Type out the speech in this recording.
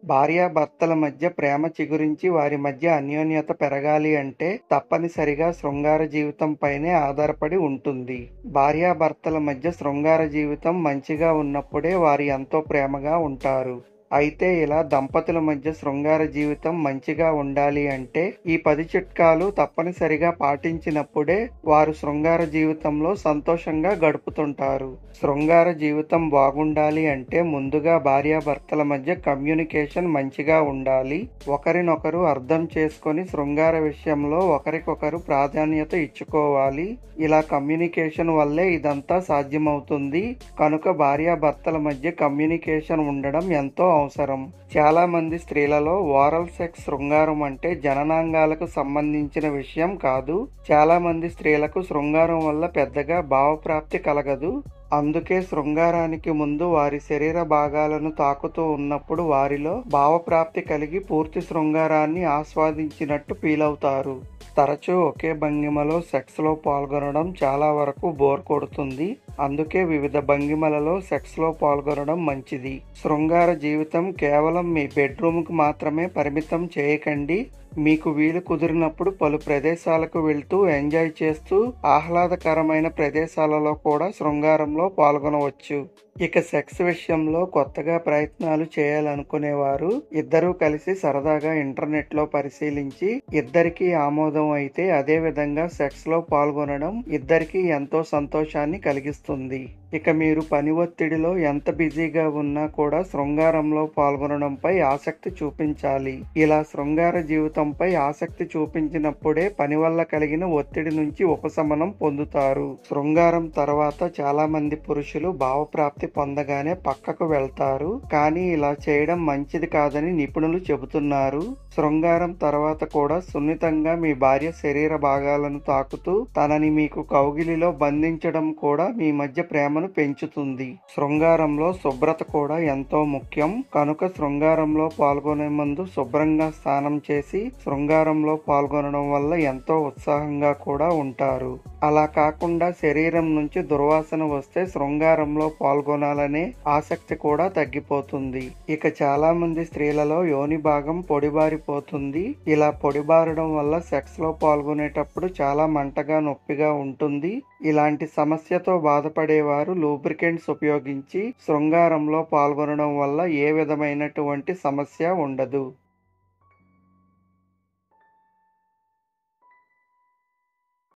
భార్యాభర్తల మధ్య ప్రేమ చిగురించి వారి మధ్య అన్యోన్యత పెరగాలి అంటే తప్పనిసరిగా శృంగార జీవితం పైనే ఆధారపడి ఉంటుంది భార్యాభర్తల మధ్య శృంగార జీవితం మంచిగా ఉన్నప్పుడే వారు ఎంతో ప్రేమగా ఉంటారు అయితే ఇలా దంపతుల మధ్య శృంగార జీవితం మంచిగా ఉండాలి అంటే ఈ పది చిట్కాలు తప్పనిసరిగా పాటించినప్పుడే వారు శృంగార జీవితంలో సంతోషంగా గడుపుతుంటారు శృంగార జీవితం బాగుండాలి అంటే ముందుగా భార్యాభర్తల మధ్య కమ్యూనికేషన్ మంచిగా ఉండాలి ఒకరినొకరు అర్థం చేసుకొని శృంగార విషయంలో ఒకరికొకరు ప్రాధాన్యత ఇచ్చుకోవాలి ఇలా కమ్యూనికేషన్ వల్లే ఇదంతా సాధ్యమవుతుంది కనుక భార్యాభర్తల మధ్య కమ్యూనికేషన్ ఉండడం ఎంతో అవసరం చాలా మంది స్త్రీలలో ఓరల్ సెక్స్ శృంగారం అంటే జననాంగాలకు సంబంధించిన విషయం కాదు చాలా మంది స్త్రీలకు శృంగారం వల్ల పెద్దగా భావప్రాప్తి కలగదు అందుకే శృంగారానికి ముందు వారి శరీర భాగాలను తాకుతూ ఉన్నప్పుడు వారిలో భావప్రాప్తి కలిగి పూర్తి శృంగారాన్ని ఆస్వాదించినట్టు ఫీల్ అవుతారు తరచూ ఒకే భంగిమలో సెక్స్లో పాల్గొనడం చాలా వరకు బోర్ కొడుతుంది అందుకే వివిధ భంగిమలలో సెక్స్లో పాల్గొనడం మంచిది శృంగార జీవితం కేవలం మీ బెడ్రూమ్కి మాత్రమే పరిమితం చేయకండి మీకు వీలు కుదిరినప్పుడు పలు ప్రదేశాలకు వెళ్తూ ఎంజాయ్ చేస్తూ ఆహ్లాదకరమైన ప్రదేశాలలో కూడా శృంగారంలో పాల్గొనవచ్చు ఇక సెక్స్ విషయంలో కొత్తగా ప్రయత్నాలు చేయాలనుకునేవారు ఇద్దరూ కలిసి సరదాగా ఇంటర్నెట్ లో పరిశీలించి ఇద్దరికి ఆమోదం అయితే అదే విధంగా సెక్స్ లో పాల్గొనడం ఇద్దరికి ఎంతో సంతోషాన్ని కలిగిస్తుంది ఇక మీరు పని ఒత్తిడిలో ఎంత బిజీగా ఉన్నా కూడా శృంగారంలో పాల్గొనడంపై ఆసక్తి చూపించాలి ఇలా శృంగార జీవితంపై ఆసక్తి చూపించినప్పుడే పని వల్ల కలిగిన ఒత్తిడి నుంచి ఉపశమనం పొందుతారు శృంగారం తర్వాత చాలా మంది పురుషులు భావప్రాప్తి పొందగానే పక్కకు వెళ్తారు కానీ ఇలా చేయడం మంచిది కాదని నిపుణులు చెబుతున్నారు శృంగారం తర్వాత కూడా సున్నితంగా మీ భార్య శరీర భాగాలను తాకుతూ తనని మీకు కౌగిలిలో బంధించడం కూడా మీ మధ్య ప్రేమను పెంచుతుంది శృంగారంలో శుభ్రత కూడా ఎంతో ముఖ్యం కనుక శృంగారంలో పాల్గొనే ముందు శుభ్రంగా స్నానం చేసి శృంగారంలో పాల్గొనడం వల్ల ఎంతో ఉత్సాహంగా కూడా ఉంటారు అలా కాకుండా శరీరం నుంచి దుర్వాసన వస్తే శృంగారంలో పాల్గొనాలనే ఆసక్తి కూడా తగ్గిపోతుంది ఇక చాలా మంది స్త్రీలలో యోని భాగం పొడిబారిపోతుంది ఇలా పొడిబారడం వల్ల సెక్స్ లో పాల్గొనేటప్పుడు చాలా మంటగా నొప్పిగా ఉంటుంది ఇలాంటి సమస్యతో బాధపడేవారు లూబ్రికెంట్స్ ఉపయోగించి శృంగారంలో పాల్గొనడం వల్ల ఏ విధమైనటువంటి సమస్య ఉండదు